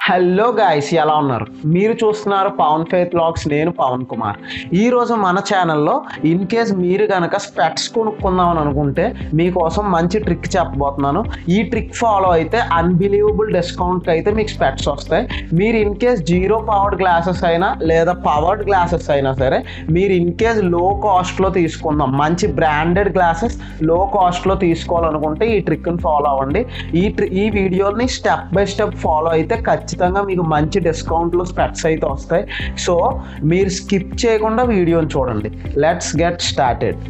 hello guys ఎలా ఉన్నారు మీరు చూస్తున్నారు పవన్ ఫేత్ బ్లాగ్స్ నేను పవన్ కుమార్ ఈ రోజు మన ఛానల్లో ఇన్ కేస్ మీరు కనుక స్పెట్స్ కొనుక్కుందాం అని అనుకుంటే మీకోసం మంచి ట్రిక్ చెప్పబోతున్నాను ఈ ట్రిక్ ఫాలో అయితే అన్బిలీవబుల్ డిస్కౌంట్ అయితే మీకు స్పెట్స్ వస్తాయి మీరు in case zero powered glasses అయినా లేదా పవర్డ్ గ్లాసెస్ అయినా సరే మీరు ఇన్ కేస్ లో కాస్ట్లో తీసుకుందాం మంచి బ్రాండెడ్ గ్లాసెస్ లో కాస్ట్లో తీసుకోవాలనుకుంటే ఈ ట్రిక్ని ఫాలో అవ్వండి ఈ ట్రి ఈ వీడియోని స్టెప్ బై స్టెప్ ఫాలో అయితే ఖచ్చితంగా మీకు మంచి డిస్కౌంట్లు స్పెట్స్ అయితే వస్తాయి సో మీరు స్కిప్ చేయకుండా వీడియోని చూడండి లెట్స్ గెట్ స్టార్టెడ్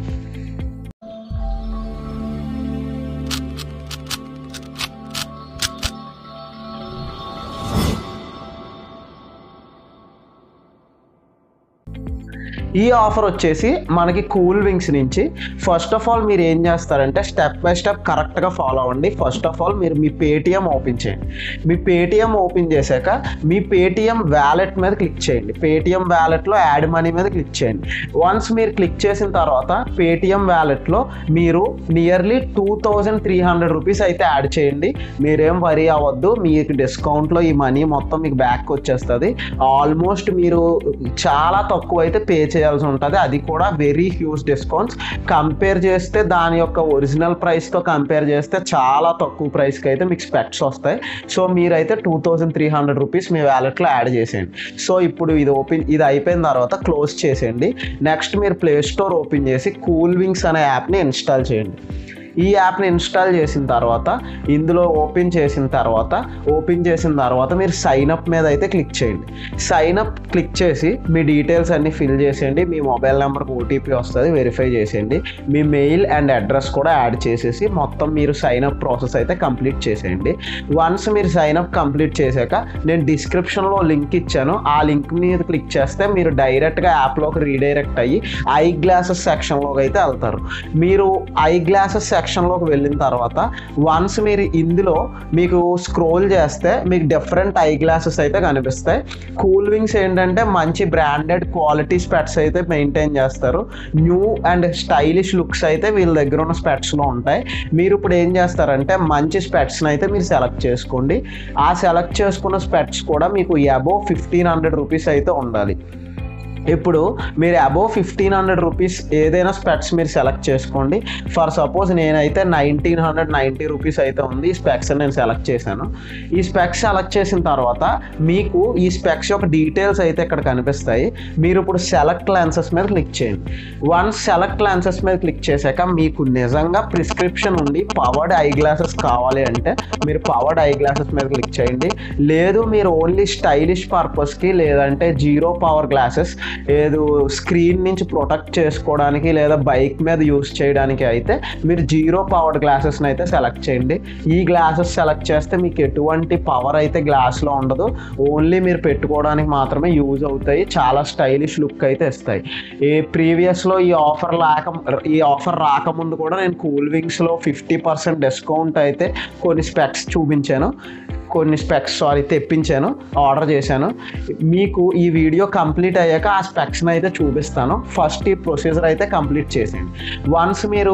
ఈ ఆఫర్ వచ్చేసి మనకి కూల్ వింగ్స్ నుంచి ఫస్ట్ ఆఫ్ ఆల్ మీరు ఏం చేస్తారంటే స్టెప్ బై స్టెప్ కరెక్ట్గా ఫాలో అవ్వండి ఫస్ట్ ఆఫ్ ఆల్ మీరు మీ పేటిఎం ఓపెన్ చేయండి మీ పేటిఎం ఓపెన్ చేశాక మీ పేటిఎం వ్యాలెట్ మీద క్లిక్ చేయండి పేటిఎం వ్యాలెట్లో యాడ్ మనీ మీద క్లిక్ చేయండి వన్స్ మీరు క్లిక్ చేసిన తర్వాత పేటిఎం వ్యాలెట్లో మీరు nearly two thousand three hundred rupees అయితే యాడ్ చేయండి మీరేం వరీ అవ్వద్దు మీకు డిస్కౌంట్లో ఈ మనీ మొత్తం మీకు బ్యాక్ వచ్చేస్తుంది ఆల్మోస్ట్ మీరు చాలా తక్కువ అయితే పే చేయాల్సి ఉంటుంది అది కూడా వెరీ హ్యూజ్ డిస్కౌంట్స్ కంపేర్ చేస్తే దాని యొక్క ఒరిజినల్ ప్రైస్తో కంపేర్ చేస్తే చాలా తక్కువ ప్రైస్కి అయితే మీకు స్పెక్ట్స్ వస్తాయి సో మీరైతే two thousand three hundred rupees మీ వ్యాలెట్లో యాడ్ చేసేయండి సో ఇప్పుడు ఇది ఓపెన్ ఇది అయిపోయిన తర్వాత క్లోజ్ చేసేయండి నెక్స్ట్ మీరు ప్లే స్టోర్ ఓపెన్ చేసి కూల్ వింగ్స్ అనే యాప్ని ఇన్స్టాల్ చేయండి ఈ యాప్ని ఇన్స్టాల్ చేసిన తర్వాత ఇందులో ఓపెన్ చేసిన తర్వాత ఓపెన్ చేసిన తర్వాత మీరు సైన్ అప్ మీద అయితే క్లిక్ చేయండి సైన్ అప్ క్లిక్ చేసి మీ డీటెయిల్స్ అన్ని ఫిల్ చేసేయండి మీ మొబైల్ నెంబర్కి ఓటీపీ వస్తుంది వెరిఫై చేసేయండి మీ మెయిల్ అండ్ అడ్రస్ కూడా యాడ్ చేసేసి మొత్తం మీరు సైన్ అప్ ప్రాసెస్ అయితే కంప్లీట్ చేసేయండి వన్స్ మీరు సైన్ అప్ కంప్లీట్ చేశాక నేను డిస్క్రిప్షన్లో లింక్ ఇచ్చాను ఆ లింక్ మీద క్లిక్ చేస్తే మీరు డైరెక్ట్గా యాప్లోకి రీడైరెక్ట్ అయ్యి ఐ గ్లాసెస్ సెక్షన్లోకి అయితే వెళ్తారు మీరు ఐ గ్లాసెస్ సెక్షన్లోకి వెళ్ళిన తర్వాత వన్స్ మీరు ఇందులో మీకు స్క్రోల్ చేస్తే మీకు డిఫరెంట్ ఐ గ్లాసెస్ అయితే కనిపిస్తాయి కూల్ వింగ్స్ ఏంటంటే మంచి బ్రాండెడ్ క్వాలిటీ స్పెట్స్ అయితే మెయింటైన్ చేస్తారు న్యూ అండ్ స్టైలిష్ లుక్స్ అయితే వీళ్ళ దగ్గర ఉన్న స్పెట్స్లో ఉంటాయి మీరు ఇప్పుడు ఏం చేస్తారంటే మంచి స్పెట్స్ని అయితే మీరు సెలెక్ట్ చేసుకోండి ఆ సెలెక్ట్ చేసుకున్న స్పెట్స్ కూడా మీకు అబోవ్ ఫిఫ్టీన్ హండ్రెడ్ రూపీస్ అయితే ఉండాలి ఇప్పుడు మీరు అబోవ్ ఫిఫ్టీన్ హండ్రెడ్ రూపీస్ ఏదైనా స్పెక్స్ మీరు సెలెక్ట్ చేసుకోండి ఫర్ సపోజ్ నేనైతే నైన్టీన్ హండ్రెడ్ నైంటీ రూపీస్ అయితే ఉంది ఈ స్పెక్స్ నేను సెలెక్ట్ చేశాను ఈ స్పెక్స్ సెలెక్ట్ చేసిన తర్వాత మీకు ఈ స్పెక్స్ యొక్క డీటెయిల్స్ అయితే ఇక్కడ కనిపిస్తాయి మీరు ఇప్పుడు సెలెక్ట్ లెన్సెస్ మీద క్లిక్ చేయండి వన్స్ సెలెక్ట్ లెన్సెస్ మీద క్లిక్ చేశాక మీకు నిజంగా ప్రిస్క్రిప్షన్ ఉండి పవర్డ్ ఐ గ్లాసెస్ కావాలి అంటే మీరు పవర్డ్ ఐ గ్లాసెస్ మీద క్లిక్ చేయండి లేదు మీరు ఓన్లీ స్టైలిష్ పర్పస్కి లేదంటే జీరో పవర్ గ్లాసెస్ ఏదో స్క్రీన్ నుంచి ప్రొటెక్ట్ చేసుకోవడానికి లేదా బైక్ మీద యూస్ చేయడానికి అయితే మీరు జీరో పవర్డ్ గ్లాసెస్ని అయితే సెలెక్ట్ చేయండి ఈ గ్లాసెస్ సెలెక్ట్ చేస్తే మీకు ఎటువంటి పవర్ అయితే గ్లాస్లో ఉండదు ఓన్లీ మీరు పెట్టుకోవడానికి మాత్రమే యూజ్ అవుతాయి చాలా స్టైలిష్ లుక్ అయితే ఇస్తాయి ఈ ప్రీవియస్లో ఈ ఆఫర్ రాక ఈ ఆఫర్ రాకముందు కూడా నేను కూల్ వింగ్స్లో ఫిఫ్టీ పర్సెంట్ డిస్కౌంట్ అయితే కొన్ని స్పెక్స్ చూపించాను కొన్ని స్పెక్స్ సారీ తెప్పించాను ఆర్డర్ చేశాను మీకు ఈ వీడియో కంప్లీట్ అయ్యాక ఆ స్పెక్స్ని అయితే చూపిస్తాను ఫస్ట్ ఈ ప్రొసీజర్ అయితే కంప్లీట్ చేసేయండి వన్స్ మీరు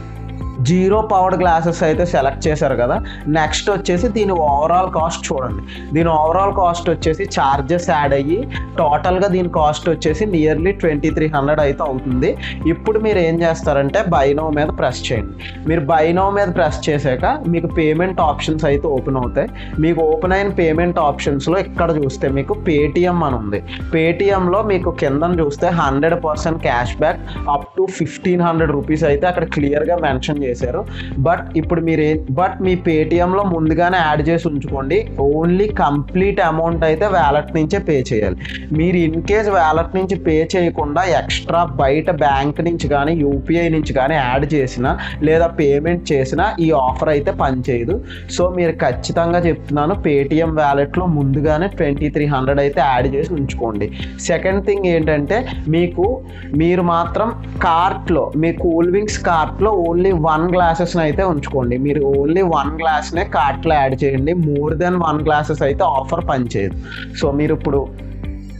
జీరో పవర్డ్ గ్లాసెస్ అయితే సెలెక్ట్ చేశారు కదా నెక్స్ట్ వచ్చేసి దీని ఓవరాల్ కాస్ట్ చూడండి దీని ఓవరాల్ కాస్ట్ వచ్చేసి ఛార్జెస్ యాడ్ అయ్యి టోటల్గా దీని కాస్ట్ వచ్చేసి నియర్లీ ట్వంటీ త్రీ హండ్రెడ్ అయితే అవుతుంది ఇప్పుడు మీరు ఏం చేస్తారంటే బైనో మీద ప్రెస్ చేయండి మీరు బైనో మీద ప్రెస్ చేశాక మీకు పేమెంట్ ఆప్షన్స్ అయితే ఓపెన్ అవుతాయి మీకు ఓపెన్ అయిన పేమెంట్ ఆప్షన్స్లో ఇక్కడ చూస్తే మీకు పేటిఎం అని ఉంది పేటిఎంలో మీకు కింద చూస్తే hundred percent cash back up to fifteen hundred rupees అయితే అక్కడ క్లియర్గా మెన్షన్ చేశారు బట్ ఇప్పుడు మీరు ఏ బట్ మీ పేటిఎంలో ముందుగానే యాడ్ చేసి ఉంచుకోండి ఓన్లీ కంప్లీట్ అమౌంట్ అయితే వ్యాలెట్ నుంచే పే చేయాలి మీరు ఇన్ కేస్ వ్యాలెట్ నుంచి పే చేయకుండా ఎక్స్ట్రా బయట బ్యాంక్ నుంచి కానీ యూపీఐ నుంచి కానీ యాడ్ చేసిన లేదా పేమెంట్ చేసినా ఈ ఆఫర్ అయితే పనిచేయదు సో మీరు ఖచ్చితంగా చెప్తున్నాను పేటిఎం వ్యాలెట్లో ముందుగానే ట్వంటీ త్రీ హండ్రెడ్ అయితే యాడ్ చేసి ఉంచుకోండి సెకండ్ థింగ్ ఏంటంటే మీకు మీరు మాత్రం కార్ట్లో మీ కూల్ వింగ్స్ కార్ట్లో ఓన్లీ వన్ గ్లాసెస్ని అయితే ఉంచుకోండి మీరు ఓన్లీ వన్ గ్లాస్నే కార్ట్లో యాడ్ చేయండి మోర్ దెన్ వన్ గ్లాసెస్ అయితే ఆఫర్ పనిచేయదు సో మీరు ఇప్పుడు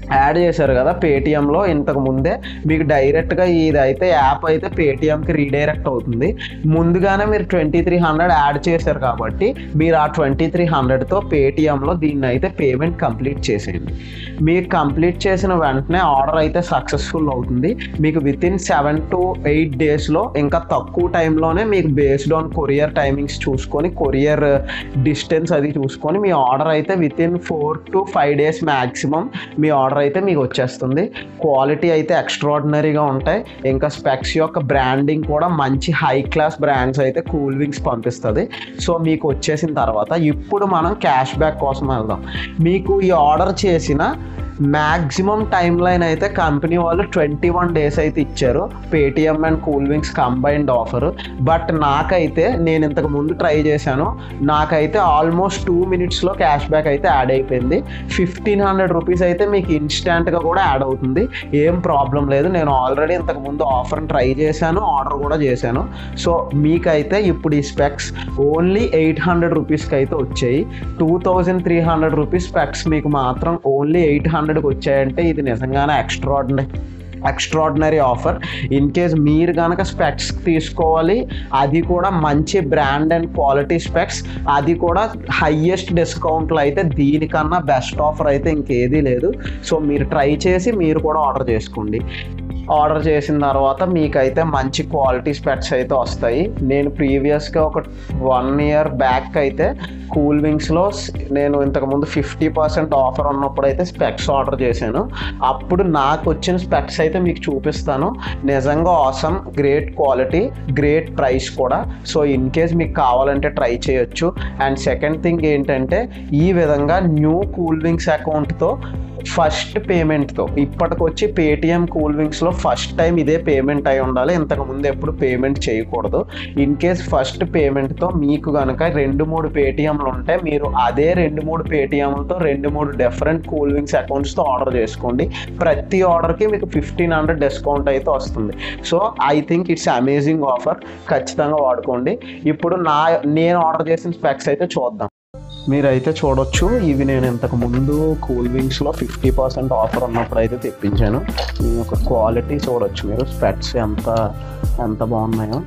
యాడ్ చేశారు కదా పేటిఎంలో ఇంతకు ముందే మీకు డైరెక్ట్గా ఇది అయితే యాప్ అయితే పేటిఎంకి రీడైరెక్ట్ అవుతుంది ముందుగానే మీరు ట్వంటీ త్రీ హండ్రెడ్ యాడ్ చేశారు కాబట్టి మీరు ఆ ట్వంటీ త్రీ హండ్రెడ్తో పేటిఎంలో దీన్ని అయితే పేమెంట్ కంప్లీట్ చేసేయండి మీరు కంప్లీట్ చేసిన వెంటనే ఆర్డర్ అయితే సక్సెస్ఫుల్ అవుతుంది మీకు within seven to eight డేస్లో ఇంకా తక్కువ టైంలోనే మీకు బేస్డ్ ఆన్ కొరియర్ టైమింగ్స్ చూసుకొని కొరియర్ డిస్టెన్స్ అది చూసుకొని మీ ఆర్డర్ అయితే within four to five days maximum మీ ఆర్డర్ అయితే మీకు వచ్చేస్తుంది క్వాలిటీ అయితే ఎక్స్ట్రాడినరీగా ఉంటాయి ఇంకా స్పెక్స్ యొక్క బ్రాండింగ్ కూడా మంచి హై క్లాస్ బ్రాండ్స్ అయితే కూల్ వింగ్స్ పంపిస్తుంది సో మీకు వచ్చేసిన తర్వాత ఇప్పుడు మనం క్యాష్ బ్యాక్ కోసం వెళ్దాం మీకు ఈ ఆర్డర్ చేసిన మ్యాక్సిమం టైం లైన్ అయితే కంపెనీ వాళ్ళు ట్వంటీ వన్ డేస్ అయితే ఇచ్చారు Paytm and Coolwinks combined offer but నాకైతే నేను ఇంతకు ముందు ట్రై చేశాను నాకైతే ఆల్మోస్ట్ టూ మినిట్స్లో క్యాష్ బ్యాక్ అయితే యాడ్ అయిపోయింది ఫిఫ్టీన్ హండ్రెడ్ రూపీస్ అయితే మీకు ఇన్స్టాంట్గా కూడా యాడ్ అవుతుంది ఏం ప్రాబ్లం లేదు నేను ఆల్రెడీ ఇంతకు ముందు ఆఫర్ని ట్రై చేశాను ఆర్డర్ కూడా చేశాను సో మీకైతే ఇప్పుడు ఈ స్పెక్స్ ఓన్లీ ఎయిట్ హండ్రెడ్ రూపీస్కి అయితే వచ్చాయి two thousand three hundred rupees specs మీకు మాత్రం ఓన్లీ ఎయిట్ హండ్రెడ్కి వచ్చాయంటే ఇది నిజంగానే extraordinary extraordinary offer in case మీరు కనుక స్పెక్స్ తీసుకోవాలి అది కూడా మంచి బ్రాండ్ అండ్ క్వాలిటీ స్పెక్స్ అది కూడా హయ్యెస్ట్ డిస్కౌంట్లో అయితే దీనికన్నా బెస్ట్ ఆఫర్ అయితే ఇంకేదీ లేదు సో మీరు ట్రై చేసి మీరు కూడా ఆర్డర్ చేసుకోండి ఆర్డర్ చేసిన తర్వాత మీకైతే మంచి క్వాలిటీ స్పెట్స్ అయితే వస్తాయి నేను ప్రీవియస్గా ఒక వన్ ఇయర్ బ్యాక్ అయితే కూల్ వింగ్స్లో నేను ఇంతకుముందు ఫిఫ్టీ పర్సెంట్ ఆఫర్ ఉన్నప్పుడు అయితే స్పెక్స్ ఆర్డర్ చేశాను అప్పుడు నాకు వచ్చిన స్పెక్స్ అయితే మీకు చూపిస్తాను నిజంగా awesome great quality great price కూడా సో ఇన్ కేస్ మీకు కావాలంటే ట్రై చేయొచ్చు అండ్ సెకండ్ థింగ్ ఏంటంటే ఈ విధంగా న్యూ కూల్ వింగ్స్ అకౌంట్తో ఫస్ట్ పేమెంట్తో ఇప్పటికొచ్చి పేటిఎం కూల్ వింగ్స్లో ఫస్ట్ టైం ఇదే పేమెంట్ అయి ఉండాలి ఇంతకు ముందు ఎప్పుడు పేమెంట్ చేయకూడదు ఇన్ కేస్ ఫస్ట్ పేమెంట్తో మీకు కనుక రెండు మూడు పేటిఎంలు ఉంటే మీరు అదే రెండు మూడు పేటిఎంలతో రెండు మూడు డిఫరెంట్ కూల్ వింగ్స్ అకౌంట్స్తో ఆర్డర్ చేసుకోండి ప్రతి ఆర్డర్కి మీకు ఫిఫ్టీన్ హండ్రెడ్ డిస్కౌంట్ అయితే వస్తుంది so I think it's amazing offer ఖచ్చితంగా వాడుకోండి ఇప్పుడు నా నేను ఆర్డర్ చేసిన స్పెక్స్ అయితే చూద్దాం మీరైతే చూడొచ్చు ఇవి నేను ఇంతకు ముందు కూల్ వింగ్స్లో ఫిఫ్టీ పర్సెంట్ ఆఫర్ ఉన్నప్పుడు అయితే తెప్పించాను ఈ యొక్క క్వాలిటీ చూడొచ్చు మీరు స్పెట్స్ ఎంత ఎంత బాగున్నాయో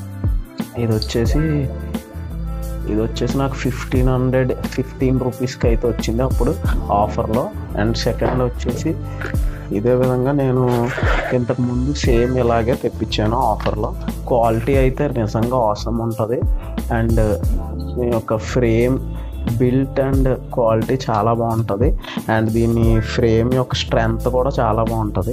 ఇది వచ్చేసి ఇది వచ్చేసి నాకు ఫిఫ్టీన్ హండ్రెడ్ ఫిఫ్టీన్ రూపీస్కి అయితే వచ్చింది అప్పుడు ఆఫర్లో అండ్ సెకండ్ వచ్చేసి ఇదే విధంగా నేను ఇంతకు ముందు సేమ్ ఇలాగే తెప్పించాను ఆఫర్లో క్వాలిటీ అయితే నిజంగా అవసరం ఉంటుంది అండ్ ఈ యొక్క ఫ్రేమ్ బిల్ట్ అండ్ క్వాలిటీ చాలా బాగుంటుంది అండ్ దీని ఫ్రేమ్ యొక్క స్ట్రెంగ్త్ కూడా చాలా బాగుంటుంది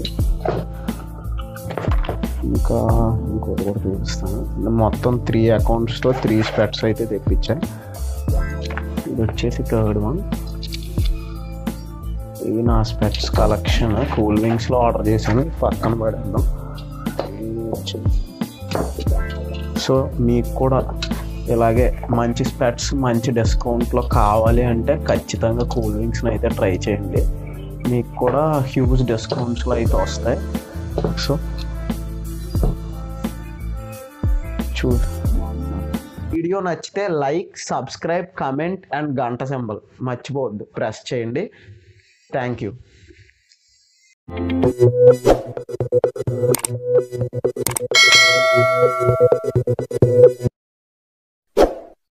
ఇంకా ఇంకోటి కూడా చూపిస్తాను మొత్తం త్రీ అకౌంట్స్తో త్రీ స్పెట్స్ అయితే తెప్పించాను ఇది వచ్చేసి థర్డ్ వన్ ఇది నా స్పెట్స్ కలెక్షన్ కూల్ వింగ్స్లో ఆర్డర్ చేశాను పక్కన పడాను ఇది వచ్చేసి సో మీకు కూడా ఇలాగే మంచి స్పెట్స్ మంచి డిస్కౌంట్లో కావాలి అంటే ఖచ్చితంగా కూల్ వింగ్స్ని అయితే ట్రై చేయండి మీకు కూడా హ్యూజ్ డిస్కౌంట్స్లో అయితే వస్తాయి సో చూ వీడియో నచ్చితే లైక్ సబ్స్క్రైబ్ కమెంట్ అండ్ గంట సింబల్ మర్చిపోవద్దు ప్రెస్ చేయండి థ్యాంక్ యూ